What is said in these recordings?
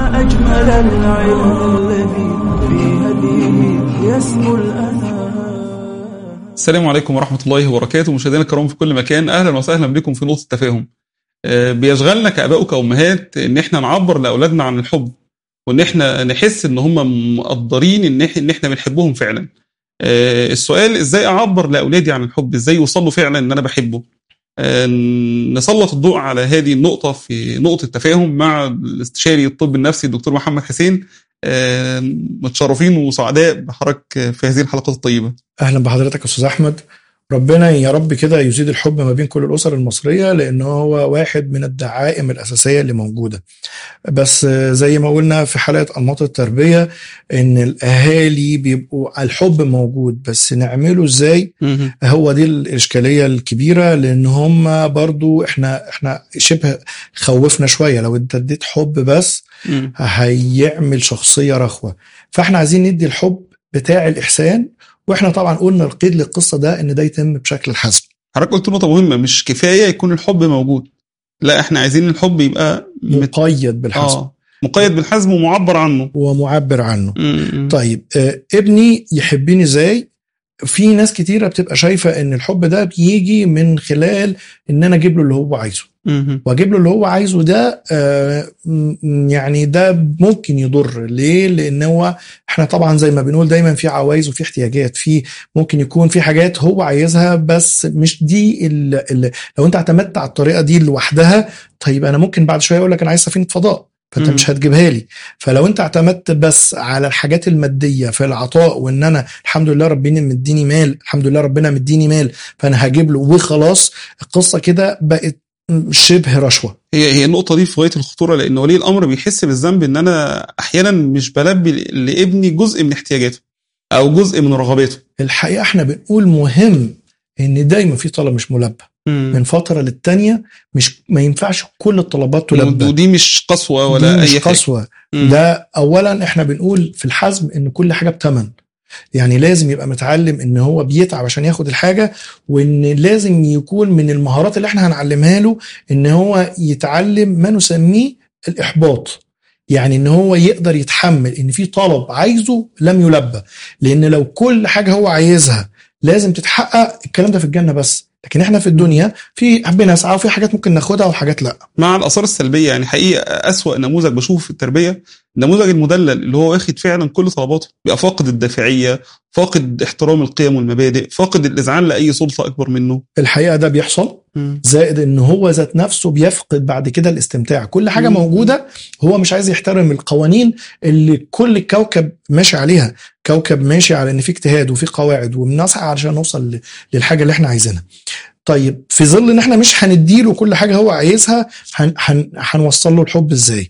ما أجمل العلم الذي في هديه يسمو الأذى السلام عليكم ورحمة الله وبركاته مشاهدينا الكرام في كل مكان أهلا وسهلا بكم في نقطة التفاهم آه، بيشغلنا كآباء وكأمهات إن إحنا نعبر لأولادنا عن الحب وإن إحنا نحس إن هم مقدرين إن إح- إن إحنا بنحبهم فعلا آه، السؤال إزاي أعبر لأولادي عن الحب إزاي يوصلوا فعلا إن أنا بحبه آه، نسلط الضوء على هذه النقطة في نقطة التفاهم مع الاستشاري الطب النفسي الدكتور محمد حسين آه، متشرفين وسعداء بحضرتك في هذه الحلقات الطيبة اهلا بحضرتك يا استاذ احمد ربنا يا رب كده يزيد الحب ما بين كل الاسر المصريه لان هو واحد من الدعائم الاساسيه اللي موجوده بس آه، زي ما قلنا في حلقه انماط التربيه ان الاهالي بيبقوا الحب موجود بس نعمله ازاي هو دي الاشكاليه الكبيره لان هم برضو احنا احنا شبه خوفنا شويه لو انت اديت حب بس مم. هيعمل شخصيه رخوه فاحنا عايزين ندي الحب بتاع الاحسان واحنا طبعا قلنا القيد للقصه ده ان ده يتم بشكل الحزم حضرتك قلت نقطة مهمة مش كفاية يكون الحب موجود لا احنا عايزين الحب يبقى مت... مقيد بالحزم اه مقيد بالحزم ومعبر عنه ومعبر عنه مم. طيب آه، ابني يحبني ازاي في ناس كتيره بتبقى شايفه ان الحب ده بيجي من خلال ان انا اجيب له اللي هو عايزه مم. واجيب له اللي هو عايزه ده آه، م- يعني ده ممكن يضر ليه لان هو احنا طبعا زي ما بنقول دايما في عوايز وفي احتياجات في ممكن يكون في حاجات هو عايزها بس مش دي ال ال لو انت اعتمدت على الطريقه دي لوحدها طيب انا ممكن بعد شويه اقول لك انا عايز سفينه فضاء فانت مم. مش هتجيبها لي فلو انت اعتمدت بس على الحاجات الماديه في العطاء وان انا الحمد لله ربنا مديني مال الحمد لله ربنا مديني مال فانا هجيب له وخلاص القصه كده بقت شبه رشوه هي هي النقطة دي في غاية الخطورة لأن ولي الأمر بيحس بالذنب إن أنا أحيانا مش بلبي لابني جزء من احتياجاته أو جزء من رغباته الحقيقه احنا بنقول مهم ان دايما في طلب مش ملبى من فتره للتانيه مش ما ينفعش كل الطلبات تلبى ودي مش قسوة ولا دي أي مش حاجة قسوه مم. ده اولا احنا بنقول في الحزم ان كل حاجه بتمن يعني لازم يبقى متعلم ان هو بيتعب عشان ياخد الحاجه وان لازم يكون من المهارات اللي احنا هنعلمها له ان هو يتعلم ما نسميه الاحباط يعني ان هو يقدر يتحمل ان في طلب عايزه لم يلبى لان لو كل حاجه هو عايزها لازم تتحقق الكلام ده في الجنه بس لكن احنا في الدنيا في بنسعى وفي حاجات ممكن ناخدها وحاجات لا مع الآثار السلبية يعني حقيقة أسوأ نموذج بشوفه في التربية النموذج المدلل اللي هو واخد فعلا كل طلباته بيبقى فاقد الدافعية فاقد احترام القيم والمبادئ فاقد الإذعان لأي سلطة أكبر منه الحقيقه ده بيحصل زائد ان هو ذات نفسه بيفقد بعد كده الاستمتاع كل حاجه مم. موجوده هو مش عايز يحترم القوانين اللي كل الكوكب ماشي عليها كوكب ماشي على ان في اجتهاد وفي قواعد وبنسعى علشان نوصل ل- للحاجه اللي احنا عايزينها طيب في ظل ان احنا مش هنديله كل حاجه هو عايزها هن هن هنوصل له الحب ازاي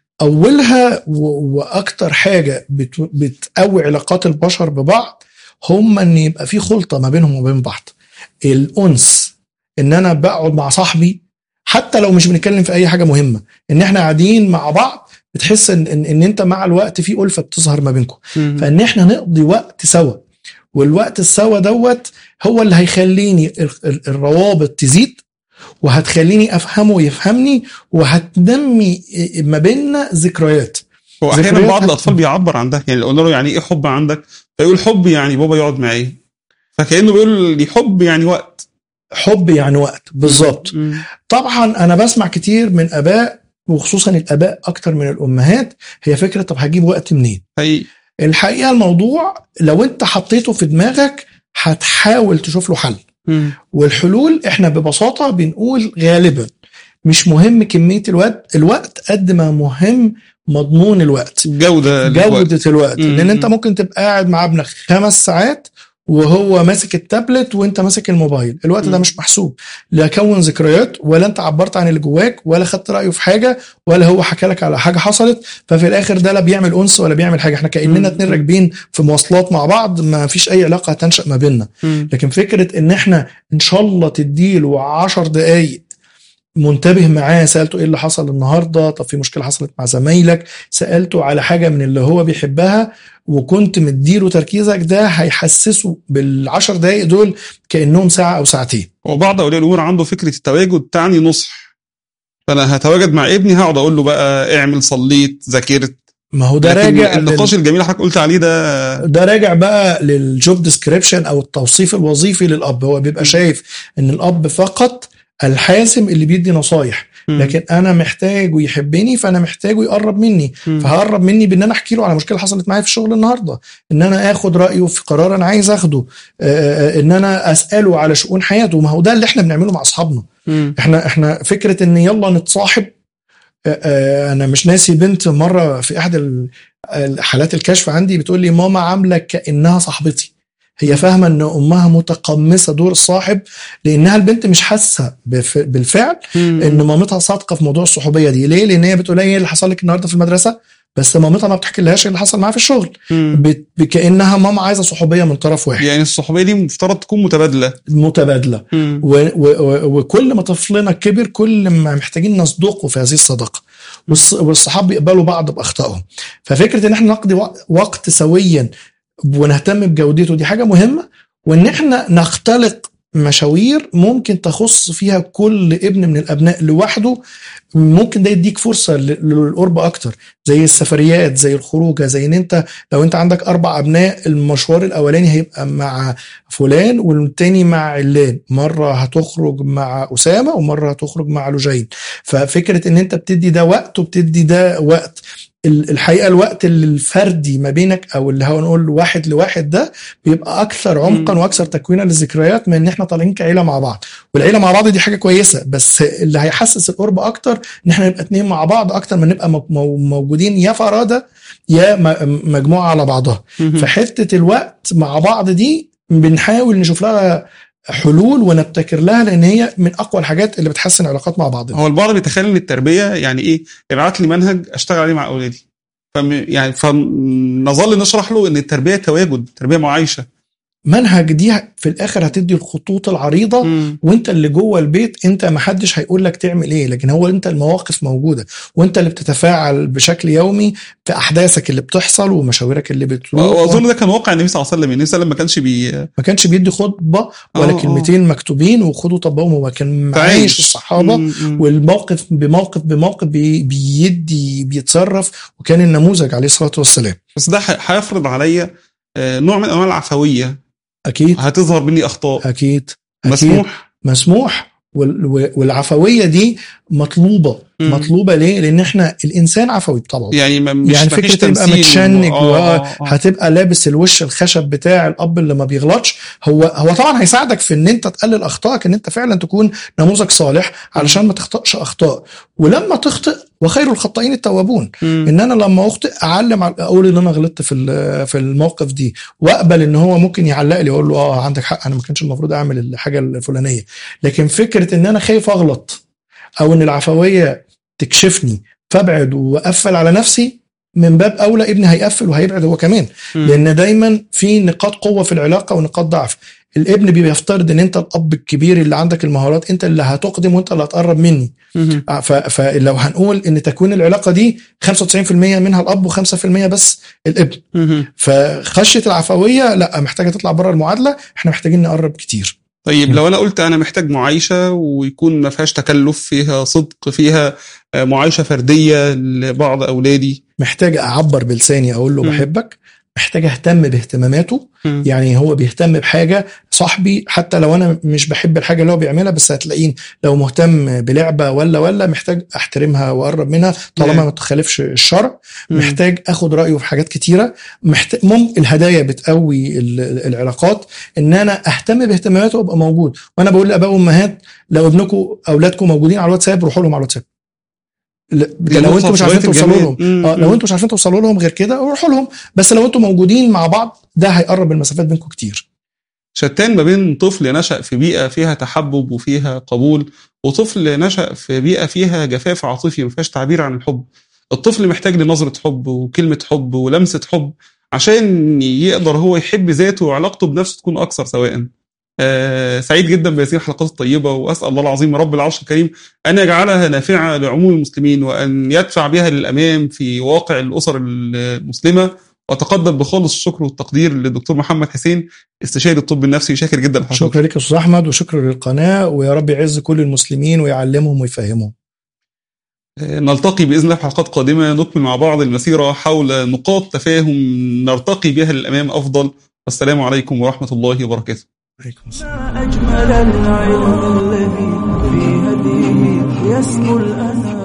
اولها و- واكتر حاجه بت- بتقوي علاقات البشر ببعض هم ان يبقى في خلطه ما بينهم وبين بعض الانس ان انا بقعد مع صاحبي حتى لو مش بنتكلم في اي حاجه مهمه ان احنا قاعدين مع بعض بتحس ان ان, إن انت مع الوقت في الفه بتظهر ما بينكم فان احنا نقضي وقت سوا والوقت السوا دوت هو اللي هيخليني ال- ال- الروابط تزيد وهتخليني افهمه ويفهمني وهتنمي ما بيننا ذكريات هو احيانا ذكريات بعض هت- الاطفال بيعبر عن ده يعني لو قلنا له يعني ايه حب عندك فيقول حب يعني بابا يقعد معايا فكانه بيقول لي حب يعني وقت حب يعني وقت بالظبط طبعا انا بسمع كتير من اباء وخصوصا الاباء اكتر من الامهات هي فكره طب هجيب وقت منين حقيقي الحقيقه الموضوع لو انت حطيته في دماغك هتحاول تشوف له حل والحلول احنا ببساطه بنقول غالبا مش مهم كميه الوقت الوقت قد ما مهم مضمون الوقت جوده للوقت. جوده الوقت مم. لان انت ممكن تبقى قاعد مع ابنك خمس ساعات وهو ماسك التابلت وانت ماسك الموبايل الوقت ده مم. مش محسوب لا كون ذكريات ولا انت عبرت عن اللي جواك ولا خدت رايه في حاجه ولا هو حكى لك على حاجه حصلت ففي الاخر ده لا بيعمل انس ولا بيعمل حاجه احنا كاننا مم. اتنين راكبين في مواصلات مع بعض ما فيش اي علاقه هتنشا ما بيننا مم. لكن فكره ان احنا ان شاء الله تديله 10 دقائق منتبه معاه سالته ايه اللي حصل النهارده طب في مشكله حصلت مع زمايلك سالته على حاجه من اللي هو بيحبها وكنت مديله تركيزك ده هيحسسه بالعشر دقائق دول كانهم ساعه او ساعتين وبعض اولياء الامور عنده فكره التواجد تعني نصح فانا هتواجد مع ابني هقعد اقول له بقى اعمل صليت ذاكرت ما هو ده لكن راجع لل- النقاش الجميل اللي حضرتك قلت عليه ده ده راجع بقى للجوب ديسكريبشن او التوصيف الوظيفي للاب هو بيبقى شايف ان الاب فقط الحازم اللي بيدي نصايح لكن انا محتاج ويحبني فانا محتاجه يقرب مني فهقرب مني بان انا احكي له على مشكله حصلت معايا في الشغل النهارده ان انا اخد رايه في قرار انا عايز اخده آه، آه، ان انا اساله على شؤون حياته ما هو ده اللي احنا بنعمله مع اصحابنا مم. احنا احنا فكره ان يلا نتصاحب آه، آه، انا مش ناسي بنت مره في احد ال- حالات الكشف عندي بتقول لي ماما عامله كانها صاحبتي هي فاهمه ان امها متقمصه دور الصاحب لانها البنت مش حاسه بف- بالفعل ان مامتها صادقه في موضوع الصحوبيه دي ليه لان هي بتقول لها ايه اللي حصل لك النهارده في المدرسه بس مامتها ما بتحكي لهاش اللي حصل معاها في الشغل مم. بت- كانها ماما عايزه صحوبيه من طرف واحد يعني الصحوبيه دي مفترض تكون متبادله متبادله مم. و و و وكل ما طفلنا كبر كل ما محتاجين نصدقه في هذه الصداقه والص- والصحاب بيقبلوا بعض باخطائهم ففكره ان احنا نقضي وق- وقت سويا ونهتم بجودته دي حاجه مهمه وان احنا نختلق مشاوير ممكن تخص فيها كل ابن من الابناء لوحده ممكن ده يديك فرصه ل- للقرب اكتر زي السفريات زي الخروجه زي ان انت لو انت عندك اربع ابناء المشوار الاولاني هيبقى مع فلان والتاني مع علان مرة هتخرج مع أسامة ومرة هتخرج مع لجين ففكرة ان انت بتدي ده وقت وبتدي ده وقت ال- الحقيقة الوقت اللي الفردي ما بينك او اللي هو نقول واحد لواحد ده بيبقى اكثر عمقا مم. واكثر تكوينا للذكريات من ان احنا طالعين كعيلة مع بعض والعيلة مع بعض دي حاجة كويسة بس اللي هيحسس القرب اكتر ان احنا نبقى اتنين مع بعض اكتر من نبقى مو- مو- موجودين يا فرادة يا م- مجموعة على بعضها مم. فحته الوقت مع بعض دي بنحاول نشوف لها حلول ونبتكر لها لان هي من اقوى الحاجات اللي بتحسن العلاقات مع بعضنا هو البعض بيتخيل ان التربيه يعني ايه ابعت لي منهج اشتغل عليه مع اولادي فم يعني فنظل نشرح له ان التربيه تواجد التربيه معايشه منهج دي في الاخر هتدي الخطوط العريضه وانت اللي جوه البيت انت ما حدش هيقول لك تعمل ايه لكن هو انت المواقف موجوده وانت اللي بتتفاعل بشكل يومي في احداثك اللي بتحصل ومشاورك اللي بتروح واظن ده كان واقع النبي صلى الله عليه وسلم النبي صلى الله عليه وسلم ما كانش بي ما كانش بيدي خطبه ولا آه، آه. كلمتين مكتوبين وخدوا طبقهم هو كان تعيش. عايش الصحابه مم، مم. والموقف بموقف بموقف بي بيدي بيتصرف وكان النموذج عليه الصلاه والسلام بس ده ح- هيفرض عليا آه، نوع من انواع العفويه اكيد هتظهر مني اخطاء اكيد أكيد. مسموح مسموح وال- والعفويه دي مطلوبه مم. مطلوبه ليه؟ لان احنا الانسان عفوي بطبعه يعني ما مش يعني مفيش فكره تبقى تمثيل متشنج آه، و- آه، آه. هتبقى لابس الوش الخشب بتاع الاب اللي ما بيغلطش هو هو طبعا هيساعدك في ان انت تقلل اخطائك ان انت فعلا تكون نموذج صالح علشان ما تخطئش اخطاء ولما تخطئ وخير الخطائين التوابون مم. ان انا لما اخطئ اعلم على- اقول ان انا غلطت في ال- في الموقف دي واقبل ان هو ممكن يعلق لي واقول له اه عندك حق انا ما كانش المفروض اعمل الحاجه الفلانيه لكن فكره ان انا خايف اغلط او ان العفويه تكشفني فابعد واقفل على نفسي من باب اولى ابني هيقفل وهيبعد هو كمان مم. لان دايما في نقاط قوه في العلاقه ونقاط ضعف الابن بيفترض ان انت الاب الكبير اللي عندك المهارات انت اللي هتقدم وانت اللي هتقرب مني مم. آه، ف- فلو هنقول ان تكوين العلاقه دي 95% منها الاب و5% بس الابن مم. فخشيه العفويه لا محتاجه تطلع بره المعادله احنا محتاجين نقرب كتير طيب مم. لو انا قلت انا محتاج معايشه ويكون ما فيهاش تكلف فيها صدق فيها آه، معايشه فرديه لبعض اولادي محتاج اعبر بلساني اقول له مم. بحبك محتاج اهتم باهتماماته مم. يعني هو بيهتم بحاجه صاحبي حتى لو انا مش بحب الحاجه اللي هو بيعملها بس هتلاقيه لو مهتم بلعبه ولا ولا محتاج احترمها واقرب منها طالما نعم. ما تخالفش الشرع مم. محتاج اخد رايه في حاجات كتيره محتاج ممكن الهدايا بتقوي ال- ال- العلاقات ان انا اهتم باهتماماته وابقى موجود وانا بقول لاباء وامهات لو ابنكم اولادكم موجودين على الواتساب روحوا لهم على الواتساب ل- دي لو نقطة انتم مش في عارفين غاية توصلوا الجمال. لهم مم. اه لو انتم مش عارفين توصلوا لهم غير كده روحوا لهم بس لو انتم موجودين مع بعض ده هيقرب المسافات بينكم كتير شتان ما بين طفل نشأ في بيئة فيها تحبب وفيها قبول وطفل نشأ في بيئة فيها جفاف عاطفي ما فيهاش تعبير عن الحب الطفل محتاج لنظرة حب وكلمة حب ولمسة حب عشان يقدر هو يحب ذاته وعلاقته بنفسه تكون أكثر سواء آه سعيد جدا بهذه الحلقات الطيبة وأسأل الله العظيم رب العرش الكريم أن يجعلها نافعة لعموم المسلمين وأن يدفع بها للأمام في واقع الأسر المسلمة وأتقدم بخالص الشكر والتقدير للدكتور محمد حسين استشاري الطب النفسي شاكر جدا لحضرتك. شكرا لك يا استاذ احمد وشكرا للقناه ويا رب يعز كل المسلمين ويعلمهم ويفهمهم آه، نلتقي باذن الله في حلقات قادمه نكمل مع بعض المسيره حول نقاط تفاهم نرتقي بها للامام افضل والسلام عليكم ورحمه الله وبركاته عليكم السلام ما أجمل العلم الذي في هديه يسمو الأنام